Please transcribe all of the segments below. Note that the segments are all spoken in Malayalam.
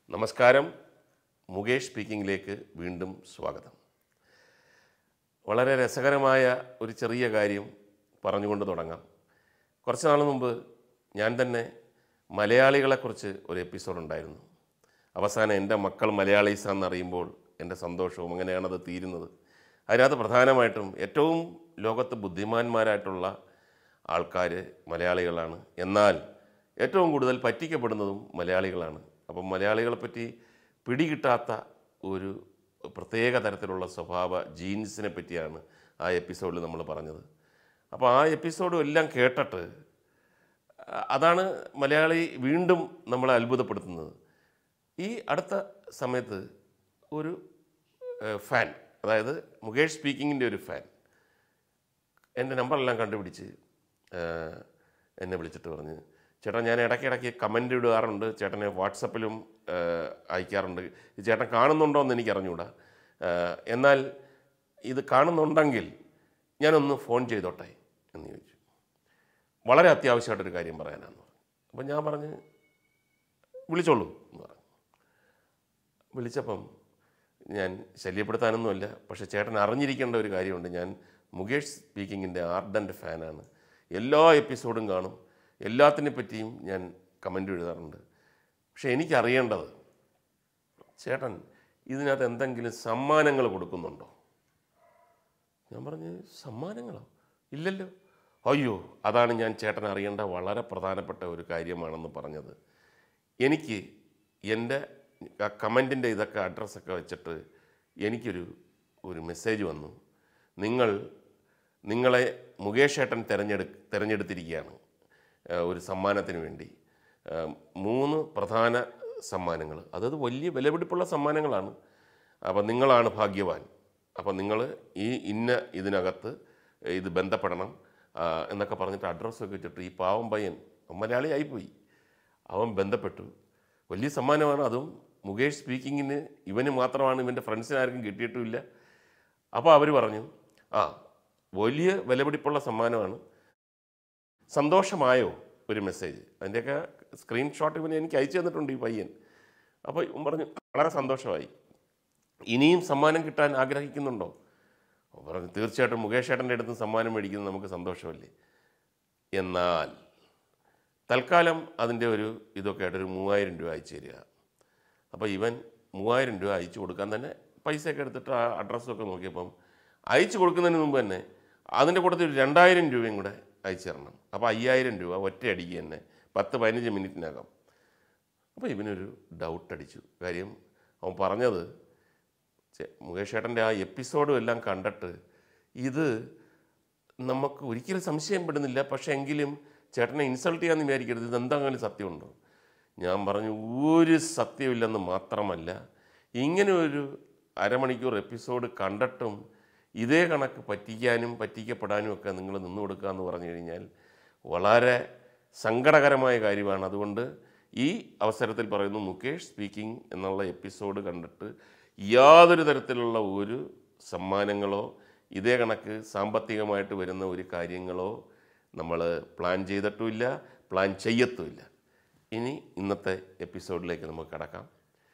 നമസ്കാരം മുകേഷ് സ്പീക്കിങ്ങിലേക്ക് വീണ്ടും സ്വാഗതം വളരെ രസകരമായ ഒരു ചെറിയ കാര്യം പറഞ്ഞുകൊണ്ട് തുടങ്ങാം കുറച്ച് നാൾ മുമ്പ് ഞാൻ തന്നെ മലയാളികളെക്കുറിച്ച് ഒരു എപ്പിസോഡ് ഉണ്ടായിരുന്നു അവസാനം എൻ്റെ മക്കൾ മലയാളീസാന്ന് അറിയുമ്പോൾ എൻ്റെ സന്തോഷവും അങ്ങനെയാണത് തീരുന്നത് അതിനകത്ത് പ്രധാനമായിട്ടും ഏറ്റവും ലോകത്ത് ബുദ്ധിമാന്മാരായിട്ടുള്ള ആൾക്കാർ മലയാളികളാണ് എന്നാൽ ഏറ്റവും കൂടുതൽ പറ്റിക്കപ്പെടുന്നതും മലയാളികളാണ് അപ്പം മലയാളികളെ പറ്റി പിടികിട്ടാത്ത ഒരു പ്രത്യേക തരത്തിലുള്ള സ്വഭാവ ജീൻസിനെ പറ്റിയാണ് ആ എപ്പിസോഡിൽ നമ്മൾ പറഞ്ഞത് അപ്പോൾ ആ എപ്പിസോഡും എല്ലാം കേട്ടിട്ട് അ- അതാണ് മലയാളി വീണ്ടും നമ്മളെ അത്ഭുതപ്പെടുത്തുന്നത് ഈ അടുത്ത സമയത്ത് ഒരു ഏഹ്, ഫാൻ അതായത് മുകേഷ് സ്പീക്കിങ്ങിൻ്റെ ഒരു ഫാൻ എൻ്റെ നമ്പറെല്ലാം കണ്ടുപിടിച്ച് ഏഹ്, എന്നെ വിളിച്ചിട്ട് പറഞ്ഞ് ചേട്ടാ ഞാൻ ഇടയ്ക്കിടയ്ക്ക് കമൻ്റ് ഇടാറുണ്ട് ചേട്ടനെ വാട്സപ്പിലും ഏഹ്, അയക്കാറുണ്ട് ഇത് ചേട്ടൻ കാണുന്നുണ്ടോ എന്ന് എനിക്ക് അറിഞ്ഞുകൂടാ ഏഹ്, എന്നാൽ ഇത് കാണുന്നുണ്ടെങ്കിൽ ഞാനൊന്ന് ഫോൺ ചെയ്തോട്ടെ എന്ന് ചോദിച്ചു വളരെ അത്യാവശ്യമായിട്ടൊരു കാര്യം പറയാനാന്ന് പറഞ്ഞു അപ്പം ഞാൻ പറഞ്ഞ് വിളിച്ചോളൂ എന്ന് പറഞ്ഞു വിളിച്ചപ്പം ഞാൻ ശല്യപ്പെടുത്താനൊന്നുമല്ല പക്ഷേ ചേട്ടൻ അറിഞ്ഞിരിക്കേണ്ട ഒരു കാര്യമുണ്ട് ഞാൻ മുകേഷ് സ്പീക്കിങ്ങിൻ്റെ ആർഡൻ്റ് ഫാനാണ് എല്ലാ എപ്പിസോഡും കാണും എല്ലാത്തിനെ പറ്റിയും ഞാൻ കമൻ്റ് എഴുതാറുണ്ട് പക്ഷേ എനിക്കറിയേണ്ടത് ചേട്ടൻ ഇതിനകത്ത് എന്തെങ്കിലും സമ്മാനങ്ങൾ കൊടുക്കുന്നുണ്ടോ ഞാൻ പറഞ്ഞു സമ്മാനങ്ങളോ ഇല്ലല്ലോ അയ്യോ അതാണ് ഞാൻ ചേട്ടൻ അറിയേണ്ട വളരെ പ്രധാനപ്പെട്ട ഒരു കാര്യമാണെന്ന് പറഞ്ഞത് എനിക്ക് എൻ്റെ കമൻറ്റിൻ്റെ ഇതൊക്കെ അഡ്രസ്സൊക്കെ വെച്ചിട്ട് എനിക്കൊരു ഒരു മെസ്സേജ് വന്നു നിങ്ങൾ നിങ്ങളെ മുകേഷ് ഏട്ടൻ തിരഞ്ഞെടു തിരഞ്ഞെടുത്തിരിക്കുകയാണ് ആ, ഒരു സമ്മാനത്തിന് വേണ്ടി ആ, മൂന്ന് പ്രധാന സമ്മാനങ്ങൾ അതത് വലിയ വിലപിടിപ്പുള്ള സമ്മാനങ്ങളാണ് അപ്പം നിങ്ങളാണ് ഭാഗ്യവാൻ അപ്പം നിങ്ങൾ ഈ ഇന്ന ഇതിനകത്ത് ഇത് ബന്ധപ്പെടണം ആ, എന്നൊക്കെ പറഞ്ഞിട്ട് അഡ്രസ്സൊക്കെ വെച്ചിട്ട് ഈ പാവം പയ്യൻ അവൻ മലയാളിയായിപ്പോയി അവൻ ബന്ധപ്പെട്ടു വലിയ സമ്മാനമാണ് അതും മുകേഷ് സ്പീക്കിങ്ങിന് ഇവന് മാത്രമാണ് ഇവൻ്റെ ഫ്രണ്ട്സിന് ആർക്കും കിട്ടിയിട്ടുമില്ല അപ്പോൾ അവർ പറഞ്ഞു ആ വലിയ വിലപിടിപ്പുള്ള സമ്മാനമാണ് സന്തോഷമായോ ഒരു മെസ്സേജ് അതിൻ്റെയൊക്കെ സ്ക്രീൻഷോട്ട് ഇവന് എനിക്ക് അയച്ചു തന്നിട്ടുണ്ട് ഈ പയ്യൻ അപ്പോൾ ഇവൻ പറഞ്ഞു വളരെ സന്തോഷമായി ഇനിയും സമ്മാനം കിട്ടാൻ ആഗ്രഹിക്കുന്നുണ്ടോ അവൻ പറഞ്ഞു തീർച്ചയായിട്ടും മുകേഷ് ഏട്ടൻ്റെ അടുത്ത് സമ്മാനം മേടിക്കുന്നത് നമുക്ക് സന്തോഷമല്ലേ എന്നാൽ തൽക്കാലം അതിൻ്റെ ഒരു ഇതൊക്കെ ആയിട്ടൊരു മൂവായിരം രൂപ അയച്ചു തരിക അപ്പോൾ ഇവൻ മൂവായിരം രൂപ അയച്ചു കൊടുക്കാൻ തന്നെ പൈസയൊക്കെ എടുത്തിട്ട് ആ അഡ്രസ്സൊക്കെ നോക്കിയപ്പം അയച്ചു കൊടുക്കുന്നതിന് മുമ്പ് തന്നെ അതിൻ്റെ കൂട്ടത്തിൽ ഒരു രണ്ടായിരം രൂപയും കൂടെ അയച്ചു തരണം അപ്പോൾ അയ്യായിരം രൂപ ഒറ്റയടിക്ക് തന്നെ പത്ത് പതിനഞ്ച് മിനിറ്റിനകം അപ്പോൾ ഇവനൊരു ഡൗട്ട് അടിച്ചു കാര്യം അവൻ പറഞ്ഞത് ചെ- മുകേഷ് ഏട്ടൻ്റെ ആ എപ്പിസോഡും എല്ലാം കണ്ടിട്ട് ഇത് നമുക്ക് ഒരിക്കലും സംശയം പെടുന്നില്ല പക്ഷേ എങ്കിലും ചേട്ടനെ ഇൻസൾട്ട് ചെയ്യാമെന്ന് വിചാരിക്കരുത് ഇത് എന്തെങ്കിലും സത്യമുണ്ടോ ഞാൻ പറഞ്ഞു ഒരു സത്യമില്ലെന്ന് മാത്രമല്ല ഇങ്ങനെ ഒരു അരമണിക്കൂർ എപ്പിസോഡ് കണ്ടിട്ടും ഇതേ കണക്ക് പറ്റിക്കാനും പറ്റിക്കപ്പെടാനും ഒക്കെ നിങ്ങൾ നിന്നു കൊടുക്കുക എന്ന് പറഞ്ഞു കഴിഞ്ഞാൽ വളരെ സങ്കടകരമായ കാര്യമാണ് അതുകൊണ്ട് ഈ അവസരത്തിൽ പറയുന്നു മുകേഷ് സ്പീക്കിംഗ് എന്നുള്ള എപ്പിസോഡ് കണ്ടിട്ട് യാതൊരു തരത്തിലുള്ള ഒരു സമ്മാനങ്ങളോ ഇതേ കണക്ക് സാമ്പത്തികമായിട്ട് വരുന്ന ഒരു കാര്യങ്ങളോ നമ്മൾ പ്ലാൻ ചെയ്തിട്ടുമില്ല പ്ലാൻ ചെയ്യത്തുമില്ല ഇനി ഇന്നത്തെ എപ്പിസോഡിലേക്ക് നമുക്ക് കടക്കാം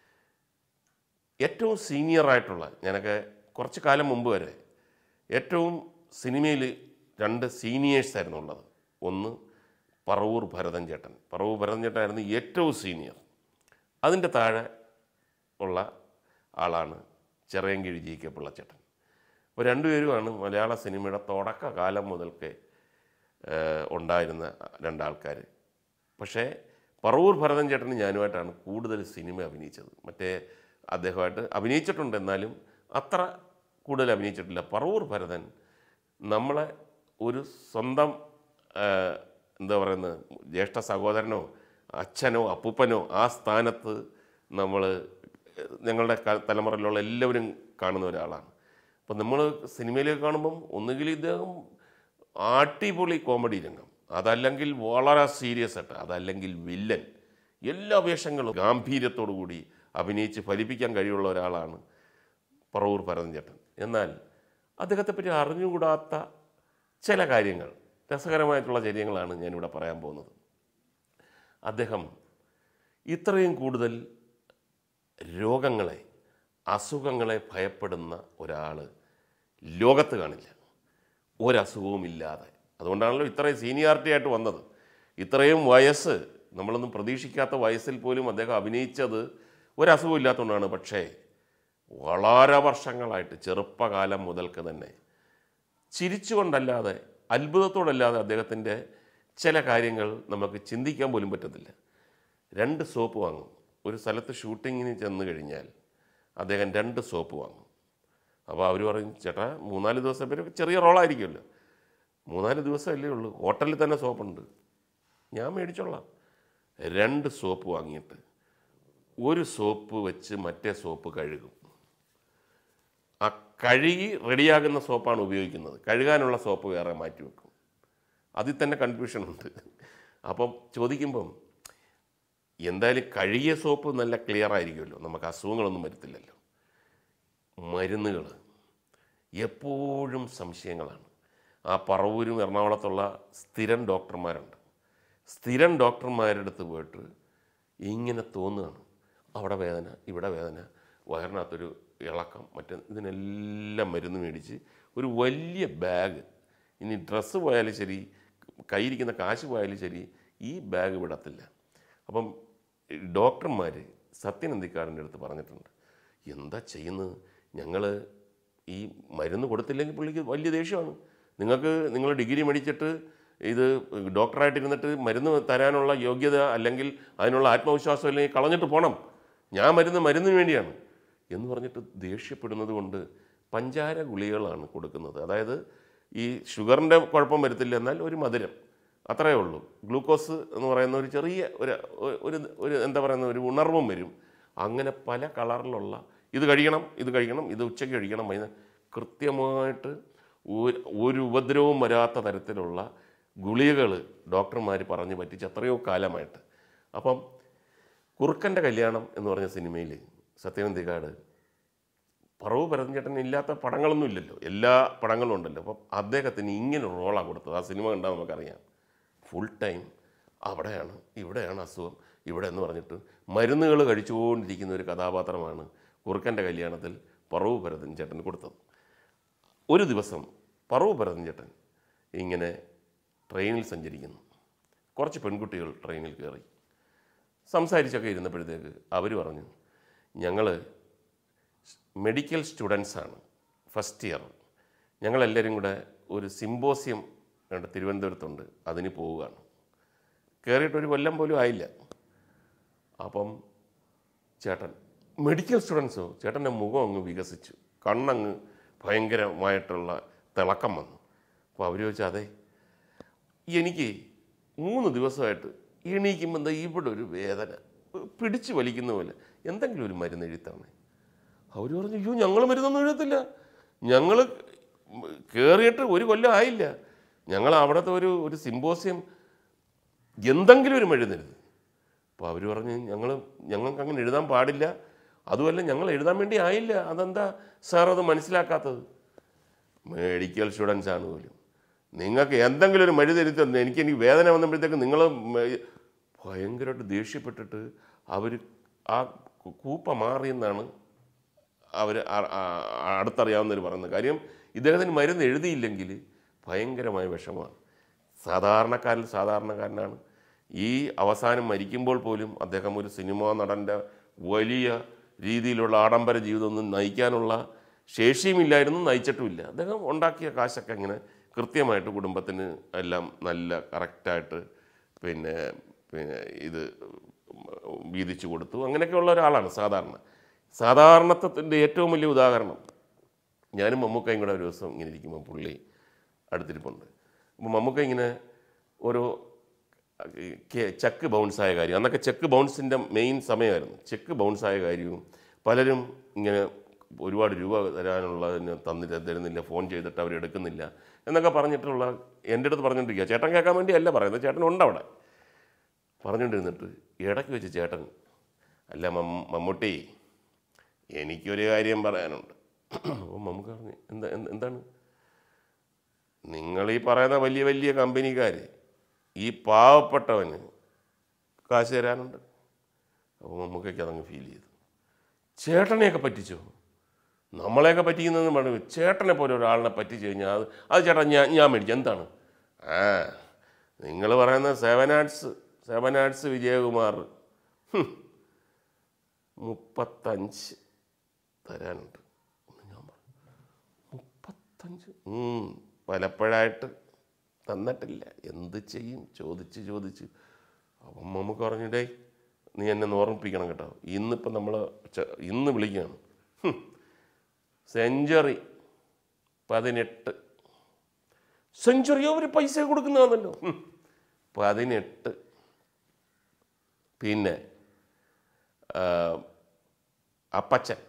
ഏറ്റവും സീനിയറായിട്ടുള്ള ഞാനൊക്കെ കുറച്ച് കാലം മുമ്പ് വരെ ഏറ്റവും സിനിമയിൽ രണ്ട് സീനിയേഴ്സായിരുന്നു ഉള്ളത് ഒന്ന് പറവൂർ ഭരതൻ ചേട്ടൻ പറവൂർ ഭരതൻ ചേട്ടനായിരുന്നു ഏറ്റവും സീനിയർ അതിൻ്റെ താഴെ ഉള്ള ആളാണ് ചെറിയൻകിഴി ജി കെ പിള്ളച്ചേട്ടൻ അപ്പോൾ രണ്ടുപേരുമാണ് മലയാള സിനിമയുടെ തുടക്ക കാലം മുതൽക്കേ ഏഹ്, ഉണ്ടായിരുന്ന രണ്ടാൾക്കാർ പക്ഷേ പറവൂർ ഭരതൻ ചേട്ടന് ഞാനുമായിട്ടാണ് കൂടുതൽ സിനിമ അഭിനയിച്ചത് മറ്റേ അദ്ദേഹമായിട്ട് അഭിനയിച്ചിട്ടുണ്ട് എന്നാലും അത്ര കൂടുതൽ അഭിനയിച്ചിട്ടില്ല പറവൂർ ഭരതൻ നമ്മളെ ഒരു സ്വന്തം ഏഹ്, എന്താ പറയുന്നത് ജ്യേഷ്ഠ സഹോദരനോ അച്ഛനോ അപ്പൂപ്പനോ ആ സ്ഥാനത്ത് നമ്മൾ ഞങ്ങളുടെ ക- തലമുറയിലുള്ള എല്ലാവരും കാണുന്ന ഒരാളാണ് അപ്പം നമ്മൾ സിനിമയിലേക്ക് കാണുമ്പം ഒന്നുകിൽ ഇദ്ദേഹം അടിപൊളി കോമഡി രംഗം അതല്ലെങ്കിൽ വളരെ സീരിയസ് ആയിട്ട് അതല്ലെങ്കിൽ വില്ലൻ എല്ലാ വേഷങ്ങളും ഗാംഭീര്യത്തോടു കൂടി അഭിനയിച്ച് ഫലിപ്പിക്കാൻ കഴിവുള്ള ഒരാളാണ് പറവൂർ ഭരതൻ ചേട്ടൻ എന്നാൽ അദ്ദേഹത്തെ പറ്റി അറിഞ്ഞുകൂടാത്ത ചില കാര്യങ്ങൾ രസകരമായിട്ടുള്ള കാര്യങ്ങളാണ് ഞാനിവിടെ പറയാൻ പോകുന്നത് അദ്ദേഹം ഇത്രയും കൂടുതൽ രോഗങ്ങളെ അസുഖങ്ങളെ ഭയപ്പെടുന്ന ഒരാൾ ലോകത്ത് കാണില്ല ഒരസുഖവും ഇല്ലാതെ അതുകൊണ്ടാണല്ലോ ഇത്രയും സീനിയോറിറ്റി ആയിട്ട് വന്നത് ഇത്രയും വയസ്സ് നമ്മളൊന്നും പ്രതീക്ഷിക്കാത്ത വയസ്സിൽ പോലും അദ്ദേഹം അഭിനയിച്ചത് ഒരസുഖവും ഇല്ലാത്തതുകൊണ്ടാണ് പക്ഷേ വളരെ വർഷങ്ങളായിട്ട് ചെറുപ്പകാലം മുതൽക്ക് തന്നെ ചിരിച്ചുകൊണ്ടല്ലാതെ അത്ഭുതത്തോടല്ലാതെ അദ്ദേഹത്തിൻ്റെ ചില കാര്യങ്ങൾ നമുക്ക് ചിന്തിക്കാൻ പോലും പറ്റത്തില്ല രണ്ട് സോപ്പ് വാങ്ങും ഒരു സ്ഥലത്ത് ഷൂട്ടിങ്ങിന് ചെന്ന് കഴിഞ്ഞാൽ അദ്ദേഹം രണ്ട് സോപ്പ് വാങ്ങും അപ്പോൾ അവർ പറയും ചേട്ടാ മൂന്നാല് ദിവസം പേര് ചെറിയ റോളായിരിക്കുമല്ലോ മൂന്നാല് ദിവസമല്ലേ ഉള്ളൂ ഹോട്ടലിൽ തന്നെ സോപ്പുണ്ട് ഞാൻ മേടിച്ചോളാം രണ്ട് സോപ്പ് വാങ്ങിയിട്ട് ഒരു സോപ്പ് വെച്ച് മറ്റേ സോപ്പ് കഴുകും ആ കഴുകി റെഡിയാകുന്ന സോപ്പാണ് ഉപയോഗിക്കുന്നത് കഴുകാനുള്ള സോപ്പ് വേറെ മാറ്റി വെക്കും അതിൽ തന്നെ കൺഫ്യൂഷൻ ഉണ്ട് അപ്പം ചോദിക്കുമ്പം എന്തായാലും കഴുകിയ സോപ്പ് നല്ല ക്ലിയർ ആയിരിക്കുമല്ലോ നമുക്ക് അസുഖങ്ങളൊന്നും വരത്തില്ലല്ലോ മരുന്നുകൾ എപ്പോഴും സംശയങ്ങളാണ് ആ പറവൂരും എറണാകുളത്തുള്ള സ്ഥിരം ഡോക്ടർമാരുണ്ട് സ്ഥിരം ഡോക്ടർമാരുടെ അടുത്ത് പോയിട്ട് ഇങ്ങനെ തോന്നുകയാണ് അവിടെ വേദന ഇവിടെ വേദന വയറിനകത്തൊരു ഇളക്കം മറ്റേ ഇതിനെല്ലാം മരുന്ന് മേടിച്ച് ഒരു വലിയ ബാഗ് ഇനി ഡ്രസ്സ് പോയാലും ശരി കയ്യിരിക്കുന്ന കാശ് പോയാലും ശരി ഈ ബാഗ് വിടത്തില്ല അപ്പം ഡോക്ടർമാർ സത്യനന്ദിക്കാരൻ്റെ അടുത്ത് പറഞ്ഞിട്ടുണ്ട് എന്താ ചെയ്യുന്നത് ഞങ്ങൾ ഈ മരുന്ന് കൊടുത്തില്ലെങ്കിൽ പുള്ളിക്ക് വലിയ ദേഷ്യമാണ് നിങ്ങൾക്ക് നിങ്ങൾ ഡിഗ്രി മേടിച്ചിട്ട് ഇത് ഡോക്ടറായിട്ടിരുന്നിട്ട് മരുന്ന് തരാനുള്ള യോഗ്യത അല്ലെങ്കിൽ അതിനുള്ള ആത്മവിശ്വാസം അല്ലെങ്കിൽ കളഞ്ഞിട്ട് പോകണം ഞാൻ മരുന്ന് മരുന്നിന് വേണ്ടിയാണ് എന്ന് പറഞ്ഞിട്ട് ദേഷ്യപ്പെടുന്നത് കൊണ്ട് പഞ്ചാര ഗുളികകളാണ് കൊടുക്കുന്നത് അതായത് ഈ ഷുഗറിൻ്റെ കുഴപ്പം വരത്തില്ല എന്നാൽ ഒരു മധുരം അത്രയേ ഉള്ളൂ ഗ്ലൂക്കോസ് എന്ന് പറയുന്ന ഒരു ചെറിയ ഒരു ഒരു ഒരു എന്താ പറയുന്ന ഒരു ഉണർവും വരും അങ്ങനെ പല കളറിലുള്ള ഇത് കഴിക്കണം ഇത് കഴിക്കണം ഇത് ഉച്ചയ്ക്ക് കഴിക്കണം വൈകുന്നേരം കൃത്യമായിട്ട് ഒരു- ഒരു ഉപദ്രവവും വരാത്ത തരത്തിലുള്ള ഗുളികകൾ ഡോക്ടർമാർ പറഞ്ഞ് പറ്റിച്ച് എത്രയോ കാലമായിട്ട് അപ്പം കുറുക്കൻ്റെ കല്യാണം എന്ന് പറഞ്ഞ സിനിമയിൽ സത്യനന്ദിക്കാട് പറവ് ഭരതൻചേട്ടൻ ഇല്ലാത്ത പടങ്ങളൊന്നും ഇല്ലല്ലോ എല്ലാ പടങ്ങളും ഉണ്ടല്ലോ അപ്പം അദ്ദേഹത്തിന് ഇങ്ങനെ ഒരു റോളാണ് കൊടുത്തത് ആ സിനിമ കണ്ടാൽ നമുക്കറിയാം ഫുൾ ടൈം അവിടെയാണ് ഇവിടെയാണ് അസുഖം ഇവിടെ എന്ന് പറഞ്ഞിട്ട് മരുന്നുകൾ കഴിച്ചുകൊണ്ടിരിക്കുന്ന ഒരു കഥാപാത്രമാണ് കുറുക്കൻ്റെ കല്യാണത്തിൽ പറവ് ഭരതൻ ചേട്ടൻ കൊടുത്തത് ഒരു ദിവസം പറവ് ഭരതൻ ചേട്ടൻ ഇങ്ങനെ ട്രെയിനിൽ സഞ്ചരിക്കുന്നു കുറച്ച് പെൺകുട്ടികൾ ട്രെയിനിൽ കയറി സംസാരിച്ചൊക്കെ ഇരുന്നപ്പോഴത്തേക്ക് അവർ പറഞ്ഞു ഞങ്ങൾ മെഡിക്കൽ സ്റ്റുഡൻസാണ് ഫസ്റ്റ് ഇയർ ഞങ്ങളെല്ലാവരും കൂടെ ഒരു സിമ്പോസിയം ഇവിടെ തിരുവനന്തപുരത്തുണ്ട് അതിന് പോവുകയാണ് കയറിയിട്ട് ഒരു കൊല്ലം പോലും ആയില്ല അപ്പം ചേട്ടൻ മെഡിക്കൽ സ്റ്റുഡൻസോ ചേട്ടൻ്റെ മുഖം അങ്ങ് വികസിച്ചു കണ്ണങ്ങ് ഭയങ്കരമായിട്ടുള്ള തിളക്കം വന്നു അപ്പോൾ അവർ ചോദിച്ചാൽ അതെ എനിക്ക് മൂന്ന് ദിവസമായിട്ട് എണീക്കുമ്പോൾ എന്താ ഇവിടെ ഒരു വേദന പിടിച്ച് വലിക്കുന്ന പോലെ എന്തെങ്കിലും ഒരു മരുന്ന് എഴുത്താണ് അവർ പറഞ്ഞു അയ്യോ ഞങ്ങൾ മരുന്നൊന്നും എഴുതത്തില്ല ഞങ്ങൾ കയറിയിട്ട് ഒരു കൊല്ലം ആയില്ല ഞങ്ങൾ അവിടുത്തെ ഒരു ഒരു സിമ്പോസിയം എന്തെങ്കിലും ഒരു മരുന്നെഴുതി അപ്പോൾ അവർ പറഞ്ഞ് ഞങ്ങൾ ഞങ്ങൾക്ക് അങ്ങനെ എഴുതാൻ പാടില്ല അതുമല്ല ഞങ്ങൾ എഴുതാൻ വേണ്ടി ആയില്ല അതെന്താ സാർ അത് മനസ്സിലാക്കാത്തത് മെഡിക്കൽ സ്റ്റുഡൻസ് ആണ് പോലും നിങ്ങൾക്ക് എന്തെങ്കിലും ഒരു മരുന്ന് എഴുതി തന്നെ എനിക്ക് എനിക്ക് വേദന വന്നപ്പോഴത്തേക്ക് നിങ്ങൾ ഭയങ്കരമായിട്ട് ദേഷ്യപ്പെട്ടിട്ട് അവർ ആ കു- കൂപ്പ മാറിയെന്നാണ് അവർ അടുത്തറിയാവുന്നവർ പറയുന്നത് കാര്യം ഇദ്ദേഹത്തിന് മരുന്ന് എഴുതിയില്ലെങ്കിൽ ഭയങ്കരമായ വിഷമമാണ് സാധാരണക്കാരിൽ സാധാരണക്കാരനാണ് ഈ അവസാനം മരിക്കുമ്പോൾ പോലും അദ്ദേഹം ഒരു സിനിമാ നടൻ്റെ വലിയ രീതിയിലുള്ള ആഡംബര ജീവിതമൊന്നും നയിക്കാനുള്ള ശേഷിയുമില്ലായിരുന്നു നയിച്ചിട്ടുമില്ല അദ്ദേഹം ഉണ്ടാക്കിയ കാശൊക്കെ ഇങ്ങനെ കൃത്യമായിട്ട് കുടുംബത്തിന് എല്ലാം നല്ല കറക്റ്റായിട്ട് പിന്നെ പിന്നെ ഇത് വീതിച്ചു കൊടുത്തു അങ്ങനെയൊക്കെയുള്ള ഒരാളാണ് സാധാരണ സാധാരണത്വത്തിൻ്റെ ഏറ്റവും വലിയ ഉദാഹരണം ഞാനും മമ്മൂക്കയും കൂടെ ഒരു ദിവസം ഇങ്ങനെ ഇരിക്കുമ്പോൾ പുള്ളി അടുത്തിരിപ്പുണ്ട് അപ്പോൾ മമ്മൂക്ക ഇങ്ങനെ ഓരോ കെ- ചെക്ക് ബൗൺസായ കാര്യം അന്നൊക്കെ ചെക്ക് ബൗൺസിൻ്റെ മെയിൻ സമയമായിരുന്നു ചെക്ക് ബൗൺസായ കാര്യവും പലരും ഇങ്ങനെ ഒരുപാട് രൂപ തരാനുള്ളതിന് തന്നില്ല തരുന്നില്ല ഫോൺ ചെയ്തിട്ട് അവർ എടുക്കുന്നില്ല എന്നൊക്കെ പറഞ്ഞിട്ടുള്ള എൻ്റെ അടുത്ത് പറഞ്ഞുകൊണ്ടിരിക്കുക ചേട്ടൻ കേൾക്കാൻ വേണ്ടിയല്ല പറയുന്നത് ചേട്ടൻ ഉണ്ട് അവിടെ പറഞ്ഞുകൊണ്ടിരുന്നിട്ട് ഇടയ്ക്ക് വെച്ച് ചേട്ടൻ അല്ല മമ്മ മമ്മൂട്ടി എനിക്കൊരു കാര്യം പറയാനുണ്ട് അപ്പോൾ മമ്മൂക്ക പറഞ്ഞു എന്താ എന്ത്- എന്താണ് നിങ്ങൾ ഈ പറയുന്ന വലിയ വലിയ കമ്പനിക്കാർ ഈ പാവപ്പെട്ടവന് കാശ് തരാനുണ്ട് അപ്പോൾ മമ്മൂക്കയ്ക്ക് അതങ്ങ് ഫീൽ ചെയ്തു ചേട്ടനെയൊക്കെ പറ്റിച്ചോ നമ്മളെയൊക്കെ പറ്റിക്കുന്നതെന്ന് പറഞ്ഞു ചേട്ടനെ പോലെ ഒരാളിനെ പറ്റിച്ചു കഴിഞ്ഞാൽ അത് അത് ചേട്ടാ ഞാൻ ഞാൻ മേടിച്ചു എന്താണ് ആ നിങ്ങൾ പറയുന്ന seven arts seven arts Vijayakumar ഹും, മുപ്പത്തഞ്ച് തരാനുണ്ട് എന്ന് ഞാൻ പറഞ്ഞു മുപ്പത്തഞ്ച് ഉം, പലപ്പോഴായിട്ട് തന്നിട്ടില്ല എന്ത് ചെയ്യും ചോദിച്ച് ചോദിച്ച് അപ്പം നമുക്ക് പറഞ്ഞിട്ടേ നീ എന്നെ ഒന്ന് ഓർമ്മിപ്പിക്കണം കേട്ടോ ഇന്നിപ്പം നമ്മൾ ഇന്ന് വിളിക്കുകയാണ് ഹും. സെഞ്ചുറി പതിനെട്ട് സെഞ്ചുറി അവർ പൈസ കൊടുക്കുന്നതാണല്ലോ ഹും. പതിനെട്ട് പിന്നെ ആ, അപ്പച്ചൻ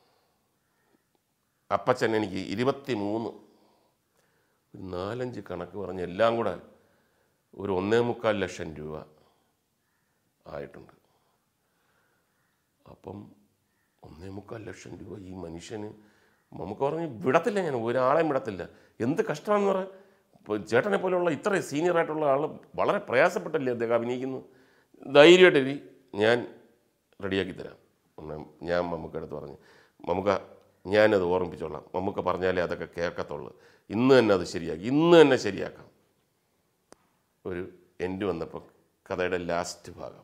അപ്പച്ചൻ എനിക്ക് ഇരുപത്തി മൂന്ന് ഒരു നാലഞ്ച് കണക്ക് പറഞ്ഞ് എല്ലാം കൂടെ ഒരു ഒന്നേ മുക്കാൽ ലക്ഷം രൂപ ആയിട്ടുണ്ട് അപ്പം ഒന്നേ മുക്കാൽ ലക്ഷം രൂപ ഈ മനുഷ്യന് നമുക്ക് പറഞ്ഞ് വിടത്തില്ല ഞാൻ ഒരാളെയും വിടത്തില്ല എന്ത് കഷ്ടമാണെന്ന് പറയാം ഇപ്പോൾ ചേട്ടനെ പോലെയുള്ള ഇത്ര സീനിയർ ആയിട്ടുള്ള ആൾ വളരെ പ്രയാസപ്പെട്ടല്ലേ അദ്ദേഹം അഭിനയിക്കുന്നു ധൈര്യമായിട്ട് ഇരി ഞാൻ റെഡിയാക്കി തരാം ഒന്ന് ഞാൻ മമ്മൂക്കടുത്ത് പറഞ്ഞു മമ്മൂക്ക ഞാനത് ഓർമ്മിപ്പിച്ചോളാം മമ്മൂക്ക പറഞ്ഞാലേ അതൊക്കെ കേൾക്കത്തുള്ളൂ ഇന്ന് തന്നെ അത് ശരിയാക്കി ഇന്ന് തന്നെ ശരിയാക്കാം ഒരു എൻഡ് വന്നപ്പോൾ കഥയുടെ ലാസ്റ്റ് ഭാഗം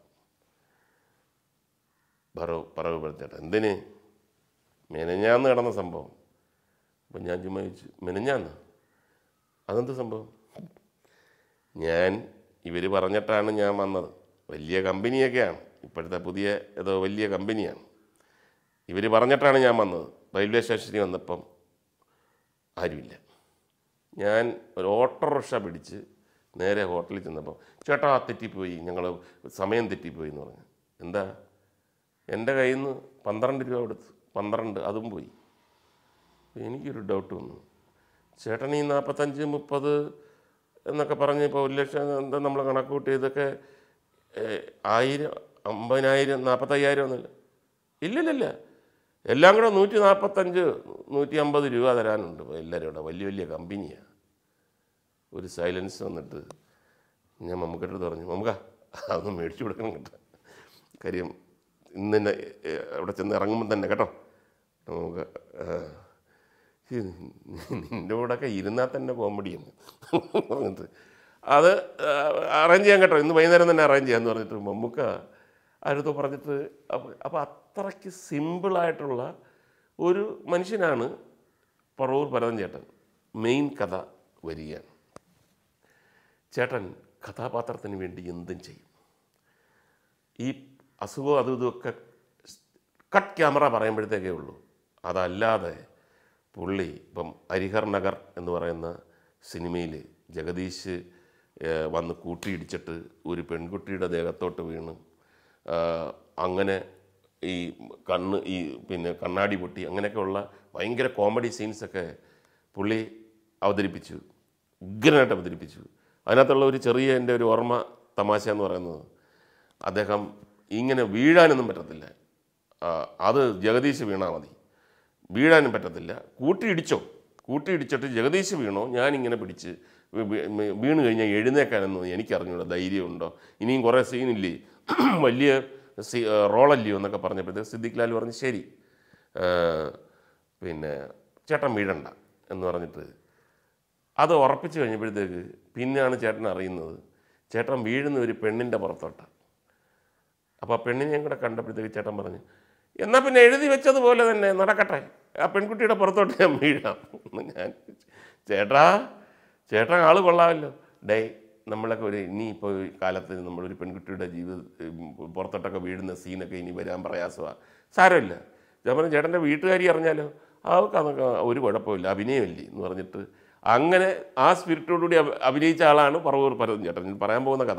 പറവ് പറവ് പറഞ്ഞേട്ടാ എന്തിന് മെനഞ്ഞാന്ന് കിടന്ന സംഭവം അപ്പം ഞാൻ ചുമ്മാ ചോദിച്ചു മെനഞ്ഞാന്ന് അതെന്ത് സംഭവം ഞാൻ ഇവർ പറഞ്ഞിട്ടാണ് ഞാൻ വന്നത് വലിയ കമ്പനിയൊക്കെയാണ് ഇപ്പോഴത്തെ പുതിയ ഏതോ വലിയ കമ്പനിയാണ് ഇവർ പറഞ്ഞിട്ടാണ് ഞാൻ വന്നത് റെയിൽവേ സ്റ്റേഷനിൽ വന്നപ്പം ആരുമില്ല ഞാൻ ഒരു ഓട്ടോറിക്ഷ പിടിച്ച് നേരെ ഹോട്ടലിൽ ചെന്നപ്പോൾ ചേട്ടാ തെറ്റിപ്പോയി ഞങ്ങൾ സമയം തെറ്റിപ്പോയി എന്ന് പറഞ്ഞു എന്താ എൻ്റെ കയ്യിൽ നിന്ന് പന്ത്രണ്ട് രൂപ കൊടുത്തു പന്ത്രണ്ട് അതും പോയി എനിക്കൊരു ഡൗട്ട് വന്നു ചേട്ടൻ ഈ നാൽപ്പത്തഞ്ച് മുപ്പത് എന്നൊക്കെ പറഞ്ഞ് ഇപ്പോൾ ഒരു ലക്ഷം എന്താ നമ്മൾ കണക്ക് കൂട്ടി ഇതൊക്കെ ഏഹ്, ആയിരം അമ്പതിനായിരം നാൽപ്പത്തയ്യായിരം ഒന്നുമില്ല ഇല്ലില്ലില്ല എല്ലാം കൂടെ നൂറ്റി നാൽപ്പത്തഞ്ച് നൂറ്റി അമ്പത് രൂപ തരാനുണ്ട് ഇപ്പോൾ എല്ലാവരും കൂടെ വലിയ വലിയ കമ്പനിയാണ് ഒരു സൈലൻസ് വന്നിട്ട് ഞാൻ മമ്മൂക്കടുത്ത് പറഞ്ഞു മമ്മൂക്ക അതൊന്ന് മേടിച്ചു കൊടുക്കണം കേട്ടോ കാര്യം ഇന്ന് തന്നെ ഏ, അവിടെ ചെന്ന് ഇറങ്ങുമ്പോൾ തന്നെ കേട്ടോ നമുക്ക് നിൻ്റെ കൂടെയൊക്കെ ഇരുന്നാൽ തന്നെ കോമഡിയാണ് പറഞ്ഞിട്ട് അത് അറേഞ്ച് ചെയ്യാൻ കേട്ടോ ഇന്ന് വൈകുന്നേരം തന്നെ അറേഞ്ച് ചെയ്യാമെന്ന് പറഞ്ഞിട്ട് മമ്മൂക്ക ആരത്തോ പറഞ്ഞിട്ട് അപ്പോൾ അപ്പോൾ അത്രയ്ക്ക് സിമ്പിളായിട്ടുള്ള ഒരു മനുഷ്യനാണ് പറവൂർ ഭരതൻ ചേട്ടൻ മെയിൻ കഥ വരികയാണ് ചേട്ടൻ കഥാപാത്രത്തിന് വേണ്ടി എന്തും ചെയ്യും ഈ അസുഖവും അതും ഇതുമൊക്കെ കട്ട് ക്യാമറ പറയുമ്പോഴത്തേക്കേ ഉള്ളൂ അതല്ലാതെ പുള്ളി ഇപ്പം ഹരിഹർ നഗർ എന്ന് പറയുന്ന സിനിമയിൽ ജഗദീഷ് ഏഹ്, വന്ന് കൂട്ടിയിടിച്ചിട്ട് ഒരു പെൺകുട്ടിയുടെ ദേഹത്തോട്ട് വീണ് ആഹ്, അങ്ങനെ ഈ കണ്ണ് ഈ പിന്നെ കണ്ണാടി പൊട്ടി അങ്ങനെയൊക്കെയുള്ള ഭയങ്കര കോമഡി സീൻസൊക്കെ പുള്ളി അവതരിപ്പിച്ചു ഉഗ്രനായിട്ട് അവതരിപ്പിച്ചു അതിനകത്തുള്ള ഒരു ചെറിയ എൻ്റെ ഒരു ഓർമ്മ തമാശ എന്ന് പറയുന്നത് അദ്ദേഹം ഇങ്ങനെ വീഴാനൊന്നും പറ്റത്തില്ല ആ, അത് ജഗദീശ് വീണാൽ മതി വീഴാനും പറ്റത്തില്ല കൂട്ടിയിടിച്ചോ കൂട്ടിയിടിച്ചിട്ട് ജഗദീശ് വീണോ ഞാനിങ്ങനെ പിടിച്ച് വീ- വീ- വീണ് കഴിഞ്ഞാൽ എഴുന്നേക്കാനൊന്നും എനിക്കറിഞ്ഞൂടാ ധൈര്യമുണ്ടോ ഇനിയും കുറേ സീനില്ലേ വലിയ സീ റോളല്ലയോ എന്നൊക്കെ പറഞ്ഞപ്പോഴത്തേക്ക് സിദ്ദിഖ് ലാൽ പറഞ്ഞു ശരി ആ, പിന്നെ ചേട്ടൻ വീഴണ്ട എന്ന് പറഞ്ഞിട്ട് അത് ഉറപ്പിച്ച് കഴിഞ്ഞപ്പോഴത്തേക്ക് പിന്നെയാണ് ചേട്ടൻ അറിയുന്നത് ചേട്ടൻ വീഴുന്ന ഒരു പെണ്ണിൻ്റെ പുറത്തോട്ടാണ് അപ്പോൾ ആ പെണ്ണിനെയും കൂടെ കണ്ടപ്പോഴത്തേക്ക് ചേട്ടൻ പറഞ്ഞു എന്നാൽ പിന്നെ എഴുതി വെച്ചതുപോലെ തന്നെ നടക്കട്ടെ ആ പെൺകുട്ടിയുടെ പുറത്തോട്ട് ഞാൻ വീഴാം എന്ന് ഞാൻ ചേട്ടാ ചേട്ടൻ ആള് കൊള്ളാമല്ലോ ഡേ നമ്മളൊക്കെ ഒരു ഇനി ഇപ്പോൾ ഈ കാലത്ത് നമ്മളൊരു പെൺകുട്ടിയുടെ ജീവിത ഉം, പുറത്തോട്ടൊക്കെ വീഴുന്ന സീനൊക്കെ ഇനി വരാൻ പ്രയാസമാണ് സാരമില്ല ഞാൻ പറഞ്ഞു ചേട്ടൻ്റെ വീട്ടുകാരി അറിഞ്ഞാലോ അവർക്ക് അതൊക്കെ ഒരു കുഴപ്പമില്ല അഭിനയമില്ലേ എന്ന് പറഞ്ഞിട്ട് അങ്ങനെ ആ സ്പിരിറ്റോടുകൂടി അഭി- അഭിനയിച്ച ആളാണ് പറവൂർ ഭരതൻ ചേട്ടൻ ഞാൻ പറയാൻ പോകുന്ന കഥ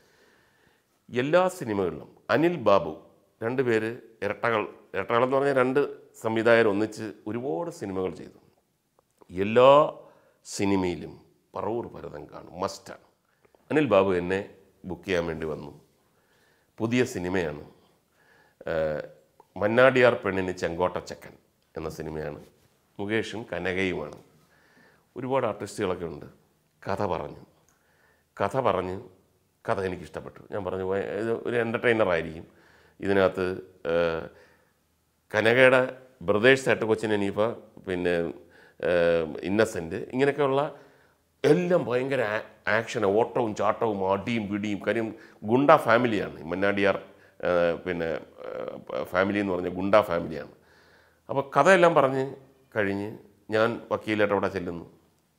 എല്ലാ സിനിമകളിലും അനിൽ ബാബു രണ്ട് പേര് ഇരട്ടകൾ ഇരട്ടകൾ എന്ന് പറഞ്ഞാൽ രണ്ട് സംവിധായകർ ഒന്നിച്ച് ഒരുപാട് സിനിമകൾ ചെയ്തു എല്ലാ സിനിമയിലും പറവൂർ ഭരതൻ കാണും മസ്റ്റാണ് അനിൽ ബാബു എന്നെ ബുക്ക് ചെയ്യാൻ വേണ്ടി വന്നു പുതിയ സിനിമയാണ് ഏഹ്, മന്നാടിയാർ പെണ്ണിന് ചെങ്കോട്ടച്ചക്കൻ എന്ന സിനിമയാണ് മുകേഷും കനകയുമാണ് ഒരുപാട് ആർട്ടിസ്റ്റുകളൊക്കെ ഉണ്ട് കഥ പറഞ്ഞു കഥ പറഞ്ഞു കഥ എനിക്ക് ഇഷ്ടപ്പെട്ടു ഞാൻ പറഞ്ഞു "വേ- ഇത് ഒരു എൻ്റർടൈനർ ആയിരിക്കും ഇതിനകത്ത് ഏഹ്, കനകയുടെ ബ്രദേഴ്സായിട്ട് കൊച്ചിൻ അനീഫ പിന്നെ ഇന്നസെൻറ്റ് ഇങ്ങനെയൊക്കെയുള്ള എല്ലാം ഭയങ്കര ആ- ആക്ഷൻ ഓട്ടവും ചാട്ടവും അടിയും പിടിയും കാര്യം ഗുണ്ട ഫാമിലിയാണ് ഈ മന്നാടിയാർ ആ, പിന്നെ ഫാമിലി എന്ന് പറഞ്ഞ ഗുണ്ട ഫാമിലിയാണ് അപ്പോൾ കഥയെല്ലാം പറഞ്ഞ് കഴിഞ്ഞ് ഞാൻ വക്കീലായിട്ട് അവിടെ ചെല്ലുന്നു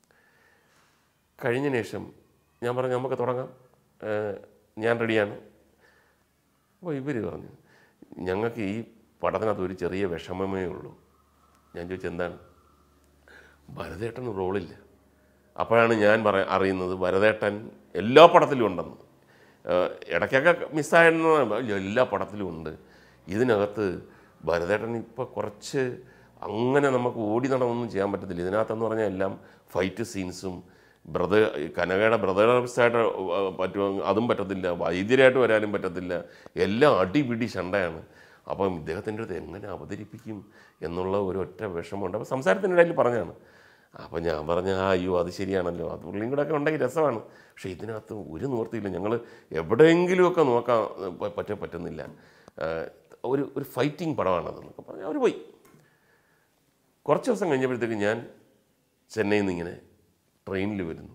കഴിഞ്ഞ ശേഷം ഞാൻ പറഞ്ഞു നമുക്ക് തുടങ്ങാം ആ, ഞാൻ റെഡിയാണ് അപ്പോൾ ഇവർ പറഞ്ഞു ഞങ്ങൾക്ക് ഈ പടത്തിനകത്ത് ഒരു ചെറിയ വിഷമമേ ഉള്ളൂ ഞാൻ ചോദിച്ചു എന്താണ് ഭരതേട്ടന് റോളില്ല അപ്പോഴാണ് ഞാൻ പറ അറിയുന്നത് ഭരതേട്ടൻ എല്ലാ പടത്തിലും ഉണ്ടെന്ന് ഏഹ് ഇടയ്ക്കൊക്കെ മിസ്സായെന്ന് പറയുമ്പോൾ എല്ലാ പടത്തിലും ഉണ്ട് ഇതിനകത്ത് ഭരതേട്ടൻ ഇപ്പോൾ കുറച്ച് അങ്ങനെ നമുക്ക് ഓടി നടന്നൊന്നും ചെയ്യാൻ പറ്റത്തില്ല ഇതിനകത്തെന്ന് പറഞ്ഞാൽ എല്ലാം ഫൈറ്റ് സീൻസും ബ്രദർ കനകയുടെ ബ്രദേഴ്സായിട്ട് പറ്റുമോ അതും പറ്റത്തില്ല വൈദ്യരായിട്ട് വരാനും പറ്റത്തില്ല എല്ലാം അടിപിടി ശണ്ടയാണ് അപ്പം ഇദ്ദേഹത്തിൻ്റെ അടുത്ത് എങ്ങനെ അവതരിപ്പിക്കും എന്നുള്ള ഒരു ഒറ്റ വിഷമമുണ്ട് അപ്പോൾ സംസാരത്തിനിടയിൽ പറഞ്ഞാണ് അപ്പം ഞാൻ പറഞ്ഞ ആ അയ്യോ അത് ശരിയാണല്ലോ അത് പുള്ളിയും കൂടെ ഒക്കെ ഉണ്ടെങ്കിൽ രസമാണ് പക്ഷേ ഇതിനകത്ത് ഒരു നിവൃത്തിയില്ല ഞങ്ങൾ എവിടെയെങ്കിലുമൊക്കെ നോക്കാൻ പ- പറ്റ പറ്റുന്നില്ല ആ, ഒരു ഒരു ഫൈറ്റിംഗ് പടമാണതെന്നൊക്കെ പറഞ്ഞ് അവർ പോയി കുറച്ച് ദിവസം കഴിഞ്ഞപ്പോഴത്തേക്ക് ഞാൻ ചെന്നൈയിൽ നിന്ന് ഇങ്ങനെ ട്രെയിനിൽ വരുന്നു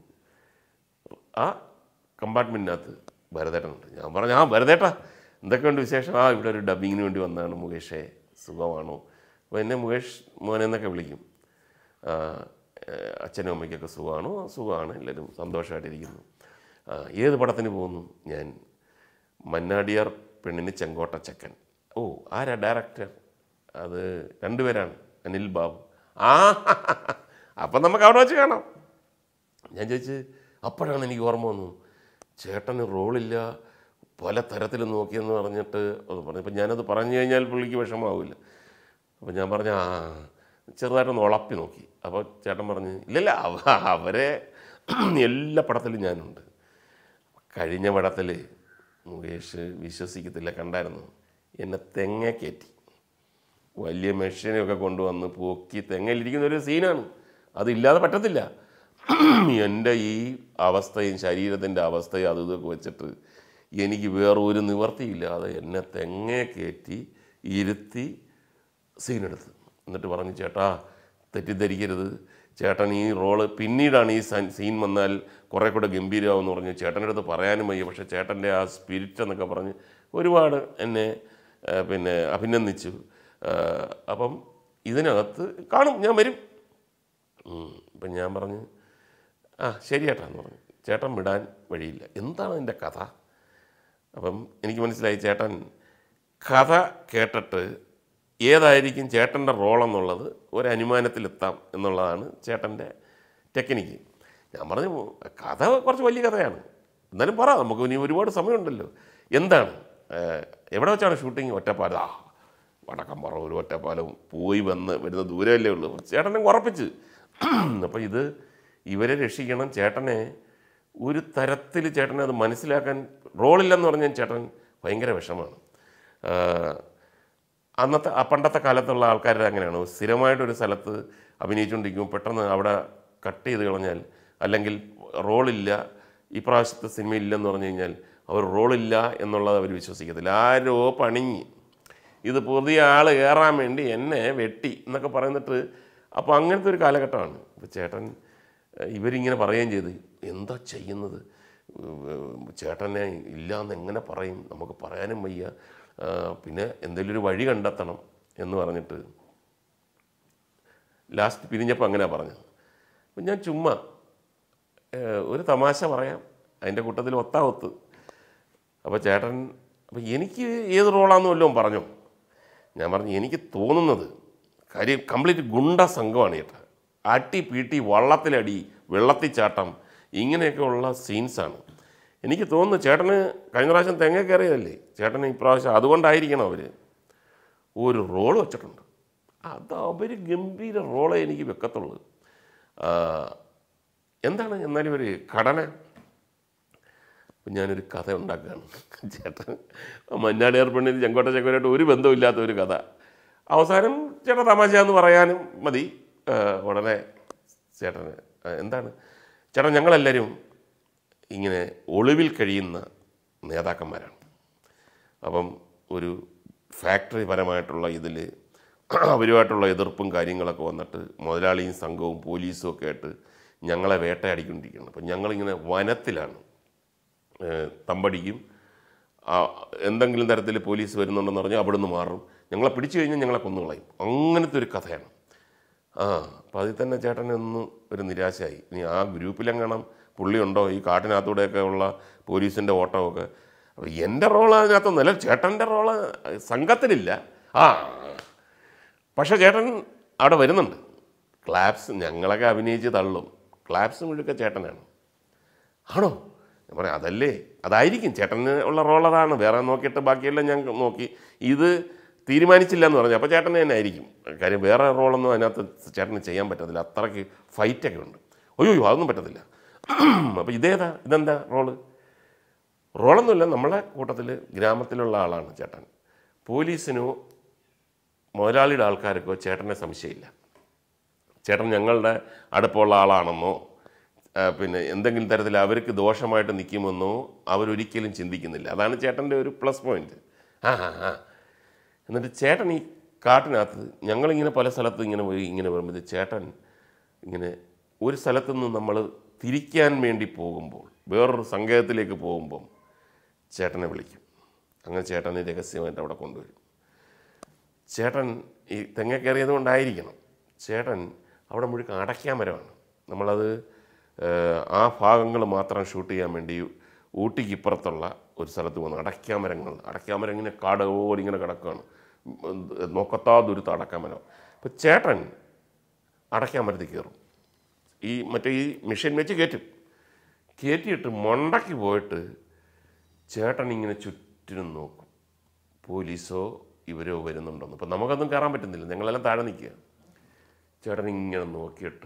ആ കമ്പാർട്ട്മെൻറ്റിനകത്ത് ഭരതേട്ടനുണ്ട് ഞാൻ പറഞ്ഞു ആ ഭരതേട്ടാ എന്തൊക്കെയുണ്ട് വിശേഷം ആ ഇവിടെ ഒരു ഡബിങ്ങിന് വേണ്ടി വന്നതാണ് മുകേഷേ സുഖമാണോ അപ്പോൾ എന്നെ മുകേഷ് മോനെ എന്നൊക്കെ വിളിക്കും ആ, ഏഹ് അച്ഛനും അമ്മയ്ക്കൊക്കെ സുഖമാണോ സുഖമാണ് എല്ലാവരും സന്തോഷമായിട്ടിരിക്കുന്നു ആ, ഏത് പടത്തിന് പോകുന്നു ഞാൻ മന്നാടിയാർ പെണ്ണിന് ചെങ്കോട്ട ചക്കൻ ഓ ആരാ ഡയറക്ടർ അത് രണ്ടുപേരാണ് അനിൽ ബാബു ആ അപ്പം നമുക്ക് അവിടെ വെച്ച് കാണാം ഞാൻ ചോദിച്ച് അപ്പോഴാണ് എനിക്ക് ഓർമ്മ വന്നു ചേട്ടന് റോളില്ല പല തരത്തിൽ നോക്കിയെന്ന് പറഞ്ഞിട്ട് അത് പറഞ്ഞു അപ്പം ഞാനത് പറഞ്ഞു കഴിഞ്ഞാൽ പുള്ളിക്ക് വിഷമാവില്ല അപ്പം ഞാൻ പറഞ്ഞു ആ ചെറുതായിട്ടൊന്ന് ഉളപ്പി നോക്കി അപ്പോൾ ചേട്ടൻ പറഞ്ഞ് ഇല്ലല്ല അവ- അവരെ എല്ലാ പടത്തിലും ഞാനുണ്ട് കഴിഞ്ഞ പടത്തിൽ മുകേഷ് വിശ്വസിക്കത്തില്ല കണ്ടായിരുന്നു എന്നെ തെങ്ങ കയറ്റി വലിയ മെഷീനൊക്കെ കൊണ്ടുവന്ന് പൊക്കി തെങ്ങയിലിരിക്കുന്ന ഒരു സീനാണ് അതില്ലാതെ പറ്റത്തില്ല എൻ്റെ ഈ അവസ്ഥയും ശരീരത്തിൻ്റെ അവസ്ഥയും അത് ഇതൊക്കെ വെച്ചിട്ട് എനിക്ക് വേറൊരു നിവർത്തിയില്ലാതെ എന്നെ തെങ്ങേ കയറ്റി ഇരുത്തി സീനെടുത്ത് എന്നിട്ട് പറഞ്ഞു ചേട്ടാ തെറ്റിദ്ധരിക്കരുത് ചേട്ടൻ ഈ റോള് പിന്നീടാണ് ഈ സൻ- സീൻ വന്നാൽ കുറേ കൂടെ ഗംഭീരമാവെന്ന് പറഞ്ഞ് ചേട്ടൻ്റെ അടുത്ത് പറയാനും വയ്യ പക്ഷേ ചേട്ടൻ്റെ ആ സ്പിരിറ്റ് എന്നൊക്കെ പറഞ്ഞ് ഒരുപാട് എന്നെ ആ, പിന്നെ അഭിനന്ദിച്ചു ആ, അപ്പം ഇതിനകത്ത് കാണും ഞാൻ വരും ഉം. അപ്പം ഞാൻ പറഞ്ഞു ആ ശരി ചേട്ടാ എന്ന് പറഞ്ഞു ചേട്ടൻ വിടാൻ വഴിയില്ല എന്താണ് എൻ്റെ കഥ അപ്പം എനിക്ക് മനസ്സിലായി ചേട്ടൻ കഥ കേട്ടിട്ട് ഏതായിരിക്കും ചേട്ടൻ്റെ റോൾ എന്നുള്ളത് ഒരു അനുമാനത്തിലെത്താം എന്നുള്ളതാണ് ചേട്ടൻ്റെ ടെക്നിക്ക് ഞാൻ പറഞ്ഞു കഥ കുറച്ച് വലിയ കഥയാണ് എന്നാലും പറ നമുക്ക് ഇനി ഒരുപാട് സമയമുണ്ടല്ലോ എന്താണ് ഏഹ്, എവിടെ വെച്ചാണ് ഷൂട്ടിങ് ഒറ്റപ്പാലം ആ വടക്കം പറ ഒരു ഒറ്റപ്പാലം പോയി വന്ന് വരുന്ന ദൂരമല്ലേ ഉള്ളൂ ചേട്ടനെ ഉറപ്പിച്ച് അപ്പോൾ ഇത് ഇവരെ രക്ഷിക്കണം ചേട്ടനെ ഒരു തരത്തിൽ ചേട്ടനെ അത് മനസ്സിലാക്കാൻ റോളില്ലെന്ന് പറഞ്ഞാൽ ചേട്ടൻ ഭയങ്കര വിഷമാണ് ആഹ് അന്നത്തെ ആ പണ്ടത്തെ കാലത്തുള്ള ആൾക്കാരുടെ അങ്ങനെയാണ് സ്ഥിരമായിട്ടൊരു സ്ഥലത്ത് അഭിനയിച്ചുകൊണ്ടിരിക്കുമ്പോൾ പെട്ടെന്ന് അവിടെ കട്ട് ചെയ്ത് കളഞ്ഞാൽ അല്ലെങ്കിൽ റോളില്ല ഈ പ്രാവശ്യത്തെ സിനിമയില്ലെന്ന് പറഞ്ഞു കഴിഞ്ഞാൽ അവർ റോളില്ല എന്നുള്ളത് അവർ വിശ്വസിക്കത്തില്ല ആരോ പണിഞ്ഞ് ഇത് പുതിയ ആൾ കയറാൻ വേണ്ടി എന്നെ വെട്ടി എന്നൊക്കെ പറയുന്നിട്ട് അപ്പോൾ അങ്ങനത്തെ ഒരു കാലഘട്ടമാണ് ഇപ്പോൾ ചേട്ടൻ ഏഹ്, ഇവരിങ്ങനെ പറയുകയും ചെയ്ത് എന്താ ചെയ്യുന്നത് ഏഹ്, ചേട്ടനെ ഇല്ലയെന്ന് എങ്ങനെ പറയും നമുക്ക് പറയാനും വയ്യ ആ, പിന്നെ എന്തെങ്കിലും ഒരു വഴി കണ്ടെത്തണം എന്ന് പറഞ്ഞിട്ട് ലാസ്റ്റ് പിരിഞ്ഞപ്പോൾ അങ്ങനെ പറഞ്ഞത് അപ്പം ഞാൻ ചുമ്മാ ഏഹ്, ഒരു തമാശ പറയാം അതിൻ്റെ കൂട്ടത്തിൽ ഒത്താ ഒത്ത് അപ്പോൾ ചേട്ടൻ അപ്പോൾ എനിക്ക് ഏത് റോളാണെന്ന് വല്ലതും പറഞ്ഞു ഞാൻ പറഞ്ഞു എനിക്ക് തോന്നുന്നത് കാര്യം കംപ്ലീറ്റ് ഗുണ്ട സംഘമാണ് ചേട്ടാ അട്ടി പീട്ടി വള്ളത്തിലടി വെള്ളത്തിൽ ചാട്ടം ഇങ്ങനെയൊക്കെയുള്ള സീൻസാണ് എനിക്ക് തോന്നുന്നു ചേട്ടന് കഴിഞ്ഞ പ്രാവശ്യം തെങ്ങ കയറിയതല്ലേ ചേട്ടന് ഇപ്രാവശ്യം അതുകൊണ്ടായിരിക്കണം അവർ ഒരു റോള് വെച്ചിട്ടുണ്ട് അത് അവർ ഗംഭീര റോളെ എനിക്ക് വെക്കത്തുള്ളൂ ആ, എന്താണ് എന്നാലും ഒരു ഘടന അപ്പം ഞാനൊരു കഥ ഉണ്ടാക്കുകയാണ് ചേട്ടൻ മഞ്ഞാടിയാർ പെണ്ണിന് ചെങ്കോട്ട ചെങ്കോട്ടായിട്ട് ഒരു ബന്ധമില്ലാത്ത ഒരു കഥ അവസാനം ചേട്ടൻ തമാശയാന്ന് പറയാനും മതി ആ, ഉടനെ ചേട്ടന് ആ, എന്താണ് ചേട്ടൻ ഞങ്ങളെല്ലാവരും ഇങ്ങനെ ഒളിവിൽ കഴിയുന്ന നേതാക്കന്മാരാണ് അപ്പം ഒരു ഫാക്ടറി പരമായിട്ടുള്ള ഇതിൽ അവരുമായിട്ടുള്ള എതിർപ്പും കാര്യങ്ങളൊക്കെ വന്നിട്ട് മുതലാളിയും സംഘവും പോലീസും ഒക്കെ ആയിട്ട് ഞങ്ങളെ വേട്ടയാടിക്കൊണ്ടിരിക്കുകയാണ് അപ്പം ഞങ്ങളിങ്ങനെ വനത്തിലാണ് ഏഹ് തമ്പടിക്കും ആ, എന്തെങ്കിലും തരത്തിൽ പോലീസ് വരുന്നുണ്ടെന്ന് പറഞ്ഞാൽ അവിടെ നിന്ന് മാറും ഞങ്ങളെ പിടിച്ചു കഴിഞ്ഞാൽ ഞങ്ങളെ കൊന്നുകളയും അങ്ങനത്തെ ഒരു കഥയാണ് ആ അപ്പം അതിൽ തന്നെ ചേട്ടന് ഒന്ന് ഒരു നിരാശയായി ഇനി ആ ഗ്രൂപ്പിലെങ്ങാണം പുള്ളി ഉണ്ടോ ഈ കാട്ടിനകത്തൂടെയൊക്കെ ഉള്ള പോലീസിൻ്റെ ഓട്ടമൊക്കെ അപ്പോൾ എൻ്റെ റോള് അതിനകത്തൊന്നുമല്ല ചേട്ടൻ്റെ റോള് സംഘത്തിലില്ല ആ പക്ഷേ ചേട്ടൻ അവിടെ വരുന്നുണ്ട് ക്ലാപ്സ് ഞങ്ങളൊക്കെ അഭിനയിച്ച് തള്ളും ക്ലാപ്സ് മുഴുക്ക ചേട്ടനാണ് ആണോ ഞാൻ പറയാം അതല്ലേ അതായിരിക്കും ചേട്ടന് ഉള്ള റോൾ അതാണ് വേറെ നോക്കിയിട്ട് ബാക്കിയെല്ലാം ഞാൻ നോക്കി ഇത് തീരുമാനിച്ചില്ല എന്ന് പറഞ്ഞു അപ്പോൾ ചേട്ടന് തന്നെ ആയിരിക്കും കാര്യം വേറെ റോളൊന്നും അതിനകത്ത് ചേട്ടന് ചെയ്യാൻ പറ്റത്തില്ല അത്രയ്ക്ക് ഫൈറ്റൊക്കെ ഉണ്ട് അയ്യോ അതൊന്നും പറ്റത്തില്ല അപ്പോൾ ഇതേതാ ഇതെന്താ റോള് റോളൊന്നുമില്ല നമ്മളെ കൂട്ടത്തിൽ ഗ്രാമത്തിലുള്ള ആളാണ് ചേട്ടൻ പോലീസിനോ മുതലാളിയുടെ ആൾക്കാർക്കോ ചേട്ടനെ സംശയമില്ല ചേട്ടൻ ഞങ്ങളുടെ അടുപ്പമുള്ള ആളാണെന്നോ ആ, പിന്നെ എന്തെങ്കിലും തരത്തിൽ അവർക്ക് ദോഷമായിട്ട് നിൽക്കുമെന്നോ അവരൊരിക്കലും ചിന്തിക്കുന്നില്ല അതാണ് ചേട്ടൻ്റെ ഒരു പ്ലസ് പോയിന്റ് ആ ആ ആ എന്നിട്ട് ചേട്ടൻ ഈ കാട്ടിനകത്ത് ഞങ്ങളിങ്ങനെ പല സ്ഥലത്ത് ഇങ്ങനെ പോയി ഇങ്ങനെ വരുമ്പോൾ ചേട്ടൻ ഇങ്ങനെ ഒരു സ്ഥലത്തു നിന്ന് നമ്മൾ തിരിക്കാൻ വേണ്ടി പോകുമ്പോൾ വേറൊരു സങ്കേതത്തിലേക്ക് പോകുമ്പം ചേട്ടനെ വിളിക്കും അങ്ങനെ ചേട്ടനെ രഹസ്യമായിട്ട് അവിടെ കൊണ്ടുവരും ചേട്ടൻ ഈ തെങ്ങ കയറിയത് കൊണ്ടായിരിക്കണം ചേട്ടൻ അവിടെ മുഴുക്ക അടയ്ക്കാൻ മരമാണ് നമ്മളത് ഏഹ്, ആ ഭാഗങ്ങൾ മാത്രം ഷൂട്ട് ചെയ്യാൻ വേണ്ടി ഊട്ടിക്ക് ഇപ്പുറത്തുള്ള ഒരു സ്ഥലത്ത് പോകുന്നു അടയ്ക്കാമരങ്ങൾ അടയ്ക്കാമരം ഇങ്ങനെ കാട് പോലെ ഇങ്ങനെ കിടക്കുകയാണ് ഉം, നോക്കത്താ ദൂരത്ത് അടക്കാമരം അപ്പം ചേട്ടൻ അടയ്ക്കാമരത്തിൽ കയറും ഈ മറ്റേ ഈ മെഷീൻ വെച്ച് കയറ്റും കയറ്റിയിട്ട് മണ്ടയ്ക്ക് പോയിട്ട് ചേട്ടൻ ഇങ്ങനെ ചുറ്റിനും നോക്കും പോലീസോ ഇവരോ വരുന്നുണ്ടെന്ന് അപ്പം നമുക്കൊന്നും കയറാൻ പറ്റുന്നില്ല ഞങ്ങളെല്ലാം താഴെ നിൽക്കുക ചേട്ടൻ ഇങ്ങനെ നോക്കിയിട്ട്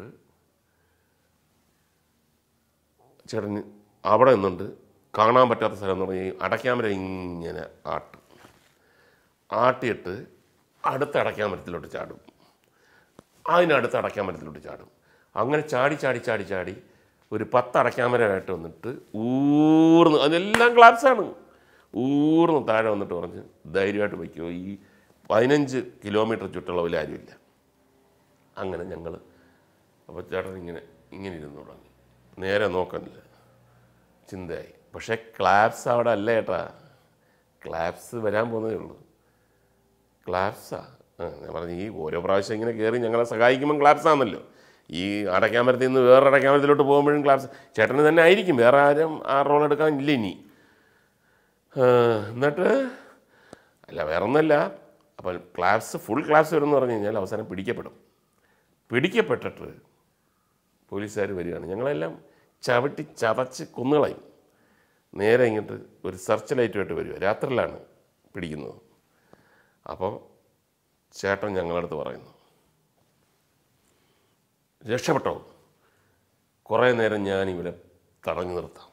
ചേട്ടൻ അവിടെ നിന്നുണ്ട് കാണാൻ പറ്റാത്ത സ്ഥലം എന്ന് പറഞ്ഞാൽ അടയ്ക്കാമര ഇങ്ങനെ ആട്ടും ആട്ടിയിട്ട് അടുത്ത അടയ്ക്കാമരത്തിലോട്ട് ചാടും അതിനടുത്ത് അടയ്ക്കാമരത്തിലോട്ട് ചാടും അങ്ങനെ ചാടി ചാടി ചാടി ചാടി ഒരു പത്ത് അടയ്ക്കാമരമായിട്ട് വന്നിട്ട് ഊർന്ന് അതിനെല്ലാം ക്ലാപ്സാണ് ഊർന്ന് താഴെ വന്നിട്ട് പറഞ്ഞ് ധൈര്യമായിട്ട് വയ്ക്കുമോ ഈ പതിനഞ്ച് കിലോമീറ്റർ ചുറ്റളവിൽ ആരുമില്ല അങ്ങനെ ഞങ്ങൾ അപ്പോൾ ചേട്ടൻ ഇങ്ങനെ ഇങ്ങനെ ഇരുന്ന് തുടങ്ങി നേരെ നോക്കണില്ല ചിന്തയായി പക്ഷേ ക്ലാപ്സ് അവിടെ അല്ല ചേട്ടാ ക്ലാപ്സ് വരാൻ പോകുന്നതേ ഉള്ളൂ ക്ലാപ്സാ ആ ഞാൻ പറഞ്ഞു ഈ ഓരോ പ്രാവശ്യം ഇങ്ങനെ കയറി ഞങ്ങളെ സഹായിക്കുമ്പം ക്ലാപ്സ് ആണല്ലോ ഈ അടയ്ക്കാമരത്തിൽ നിന്ന് വേറെ അടയ്ക്കാമരത്തിലോട്ട് പോകുമ്പോഴും ക്ലാപ്സ് ചേട്ടന് തന്നെ ആയിരിക്കും വേറെ ആരും ആ റോൾ എടുക്കാൻ ഇല്ല ഇനി ആ, എന്നിട്ട് അല്ല വേറെ ഒന്നല്ല അപ്പം ക്ലാപ്സ് ഫുൾ ക്ലാപ്സ് വരും എന്ന് പറഞ്ഞു കഴിഞ്ഞാൽ അവസാനം പിടിക്കപ്പെടും പിടിക്കപ്പെട്ടിട്ട് പോലീസുകാർ വരികയാണ് ഞങ്ങളെല്ലാം ചവിട്ടി ചതച്ച് കൊന്നുകളയും നേരെ ഇങ്ങോട്ട് ഒരു സെർച്ച് ലൈറ്റുമായിട്ട് വരിക രാത്രിയിലാണ് പിടിക്കുന്നത് അപ്പോൾ ചേട്ടൻ ഞങ്ങളടുത്ത് പറയുന്നു രക്ഷപ്പെട്ടോ കുറേ നേരം ഞാനിവിടെ തടഞ്ഞു നിർത്താം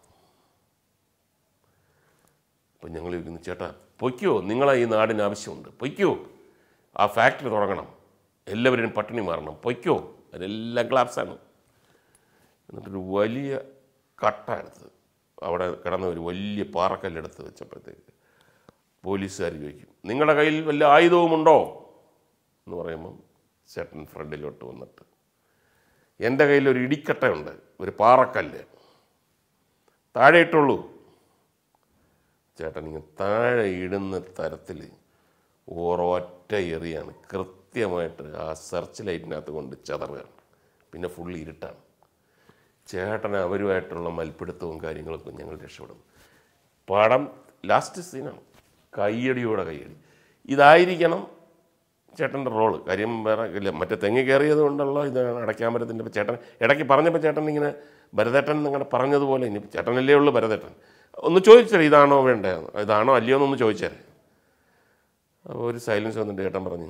അപ്പം ഞങ്ങൾ ചോദിക്കുന്നു ചേട്ടാ പൊയ്ക്കോ നിങ്ങളെ ഈ നാടിന് ആവശ്യമുണ്ട് പൊയ്ക്കോ ആ ഫാക്ടറി തുടങ്ങണം എല്ലാവരും പട്ടിണി മാറണം പൊയ്ക്കോ അതെല്ലാം ഗ്ലാപ്സാണ് എന്നിട്ടൊരു വലിയ കട്ട എടുത്ത് അവിടെ കിടന്ന ഒരു വലിയ പാറക്കല്ലെടുത്ത് വെച്ചപ്പോഴത്തേക്ക് പോലീസുകാർ ചോദിക്കും നിങ്ങളുടെ കയ്യിൽ വല്ല ആയുധവുമുണ്ടോ എന്ന് പറയുമ്പം ചേട്ടൻ ഫ്രണ്ടിലോട്ട് വന്നിട്ട് എൻ്റെ കയ്യിൽ ഒരു ഇടിക്കട്ടയുണ്ട് ഒരു പാറക്കല്ല് താഴെ ഇട്ടുള്ളൂ ചേട്ടൻ ഇങ്ങനെ താഴെ ഇടുന്ന തരത്തിൽ ഒരൊറ്റ എറിയാണ് കൃത്യമായിട്ട് ആ സെർച്ച് ലൈറ്റിനകത്ത് കൊണ്ട് ചതറുകയാണ് പിന്നെ ഫുൾ ഇരുട്ടാണ് ചേട്ടൻ അവരുമായിട്ടുള്ള മൽപ്പിടുത്തവും കാര്യങ്ങളൊക്കെ ഞങ്ങൾ രക്ഷപ്പെടും പടം ലാസ്റ്റ് സീനാണ് കയ്യടിയോടെ കയ്യടി ഇതായിരിക്കണം ചേട്ടൻ്റെ റോള് കാര്യം വേറെ ഇല്ല മറ്റേ തെങ്ങ് കയറിയത് കൊണ്ടുള്ള ഇതാണ് അടയ്ക്കാമരത്തിൻ്റെ ഇപ്പം ചേട്ടൻ ഇടയ്ക്ക് പറഞ്ഞപ്പോൾ ചേട്ടൻ ഇങ്ങനെ ഭരതേട്ടൻ നിങ്ങളുടെ പറഞ്ഞതുപോലെ ഇനി ചേട്ടനല്ലേ ഉള്ളൂ ഭരതേട്ടൻ ഒന്ന് ചോദിച്ചേരെ ഇതാണോ വേണ്ടത് ഇതാണോ അല്ലയോ എന്നൊന്ന് ചോദിച്ചേരെ അപ്പോൾ ഒരു സൈലൻസ് വന്നിട്ട് ചേട്ടൻ പറഞ്ഞു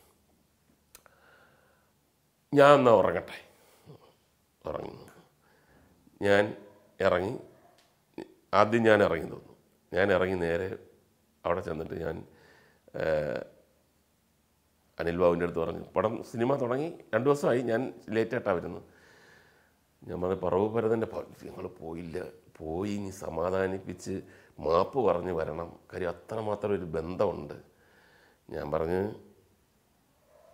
ഞാൻ എന്നാൽ ഉറങ്ങട്ടെ ഉറങ്ങുന്നു ഞാൻ ഇറങ്ങി ആദ്യം ഞാൻ ഇറങ്ങി തോന്നുന്നു ഞാൻ ഇറങ്ങി നേരെ അവിടെ ചെന്നിട്ട് ഞാൻ ഏഹ്, അനിൽ ബാബുവിൻ്റെ അടുത്ത് പറഞ്ഞു പടം സിനിമ തുടങ്ങി രണ്ട് ദിവസമായി ഞാൻ ലേറ്റായിട്ടാണ് വരുന്നത് ഞാൻ പറഞ്ഞു പറവ് ഭരതൻ്റെ ഞങ്ങൾ പോയില്ല പോയി ഇനി സമാധാനിപ്പിച്ച് മാപ്പ് പറഞ്ഞ് വരണം കാര്യം അത്രമാത്രം ഒരു ബന്ധമുണ്ട് ഞാൻ പറഞ്ഞ്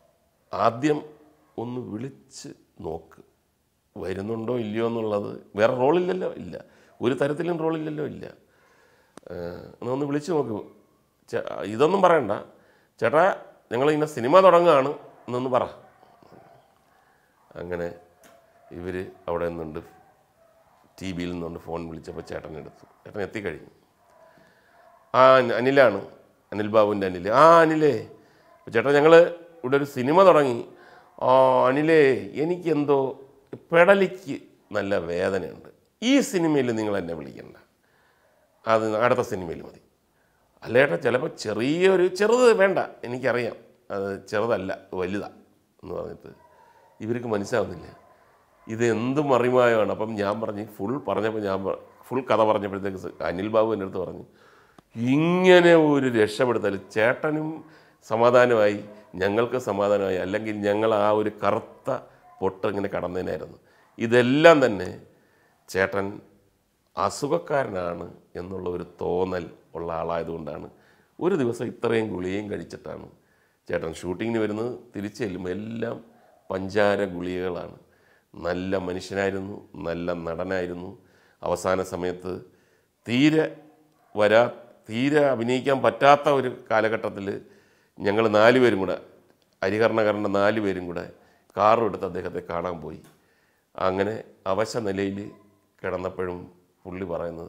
ആദ്യം ഒന്ന് വിളിച്ച് നോക്ക് വരുന്നുണ്ടോ ഇല്ലയോ എന്നുള്ളത് വേറെ റോളില്ലല്ലോ ഇല്ല ഒരു തരത്തിലും റോളില്ലല്ലോ ഇല്ല ഏഹ്, എന്നാ ഒന്ന് വിളിച്ച് നോക്ക് ചേ- ഇതൊന്നും പറയണ്ട ചേട്ടാ ഞങ്ങൾ ഇങ്ങനെ സിനിമ തുടങ്ങുകയാണ് എന്നൊന്ന് പറ അങ്ങനെ ഇവർ അവിടെ നിന്നുണ്ട് ടി വിയിൽ നിന്നുകൊണ്ട് ഫോൺ വിളിച്ചപ്പോൾ ചേട്ടൻ എടുത്തു ചേട്ടൻ എത്തിക്കഴിഞ്ഞു ആ അനി- അനിലാണ് അനിൽ ബാബുവിൻ്റെ അനിൽ ആ അനിലേ അപ്പോൾ ചേട്ടാ ഞങ്ങൾ ഇവിടെ ഒരു സിനിമ തുടങ്ങി ആ അനിലേ എനിക്കെന്തോ പെടലിക്ക് നല്ല വേദനയുണ്ട് ഈ സിനിമയിൽ നിങ്ങൾ എന്നെ വിളിക്കണ്ട അത് അടുത്ത സിനിമയിൽ മതി അല്ല ചേട്ടാ ചിലപ്പോൾ ചെറിയൊരു ചെറുത് വേണ്ട എനിക്കറിയാം അത് ചെറുതല്ല വലുതാ എന്ന് പറഞ്ഞിട്ട് ഇവർക്ക് മനസ്സിലാവുന്നില്ല ഇത് എന്ത് മറിമായമാണ് അപ്പം ഞാൻ പറഞ്ഞ് ഫുൾ പറഞ്ഞപ്പോൾ ഞാൻ ഫുൾ കഥ പറഞ്ഞപ്പോഴത്തേക്ക് സ- അനിൽ ബാബു എൻ്റെ അടുത്ത് പറഞ്ഞു ഇങ്ങനെ ഒരു രക്ഷപ്പെടുത്തൽ ചേട്ടനും സമാധാനമായി ഞങ്ങൾക്ക് സമാധാനമായി അല്ലെങ്കിൽ ഞങ്ങൾ ആ ഒരു കറുത്ത പൊട്ട് ഇങ്ങനെ കടന്നതിനായിരുന്നു ഇതെല്ലാം തന്നെ ചേട്ടൻ അസുഖക്കാരനാണ് എന്നുള്ള ഒരു തോന്നൽ ഉള്ള ആളായതുകൊണ്ടാണ് ഒരു ദിവസം ഇത്രയും ഗുളികയും കഴിച്ചിട്ടാണ് ചേട്ടൻ ഷൂട്ടിങ്ങിന് വരുന്നത് തിരിച്ചു ചെല്ലുമ്പോൾ എല്ലാം പഞ്ചാര ഗുളികകളാണ് നല്ല മനുഷ്യനായിരുന്നു നല്ല നടനായിരുന്നു അവസാന സമയത്ത് തീരെ വരാ തീരെ അഭിനയിക്കാൻ പറ്റാത്ത ഒരു കാലഘട്ടത്തിൽ ഞങ്ങൾ നാലുപേരും കൂടെ ഹരികർണകരൻ്റെ നാല് പേരും കൂടെ കാറും എടുത്ത് അദ്ദേഹത്തെ കാണാൻ പോയി അങ്ങനെ അവശ നിലയിൽ കിടന്നപ്പോഴും പുള്ളി പറയുന്നത്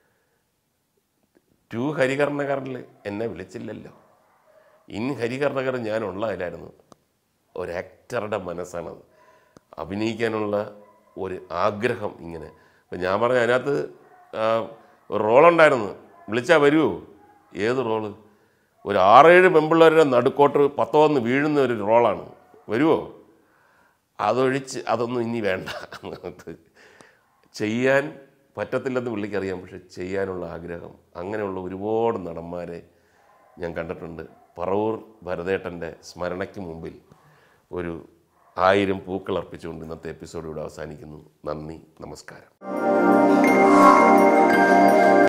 ടു ഹരികർണകറിൽ എന്നെ വിളിച്ചില്ലല്ലോ ഇൻ ഹരികർണകർ ഞാൻ ഉള്ളതിലായിരുന്നു ഒരു ആക്ടറുടെ മനസ്സാണത് അഭിനയിക്കാനുള്ള ഒരു ആഗ്രഹം ഇങ്ങനെ അപ്പം ഞാൻ പറഞ്ഞ അതിനകത്ത് ആ, ഒരു റോളുണ്ടായിരുന്നു വിളിച്ചാൽ വരുമോ ഏത് റോള് ഒരു ആറേഴ് പെമ്പിള്ളേരുടെ നടുക്കോട്ട് പത്തോ ഒന്ന് വീഴുന്ന ഒരു റോളാണ് വരുമോ അതൊഴിച്ച് അതൊന്നും ഇനി വേണ്ട എന്നിട്ട് ചെയ്യാൻ പറ്റത്തില്ലെന്ന് പുള്ളിക്കറിയാം പക്ഷെ ചെയ്യാനുള്ള ആഗ്രഹം അങ്ങനെയുള്ള ഒരുപാട് നടന്മാരെ ഞാൻ കണ്ടിട്ടുണ്ട് പറവൂർ ഭരതേട്ടൻ്റെ സ്മരണയ്ക്ക് മുമ്പിൽ ഒരു ആയിരം പൂക്കൾ അർപ്പിച്ചുകൊണ്ട് ഇന്നത്തെ എപ്പിസോഡ് ഇവിടെ അവസാനിക്കുന്നു നന്ദി നമസ്കാരം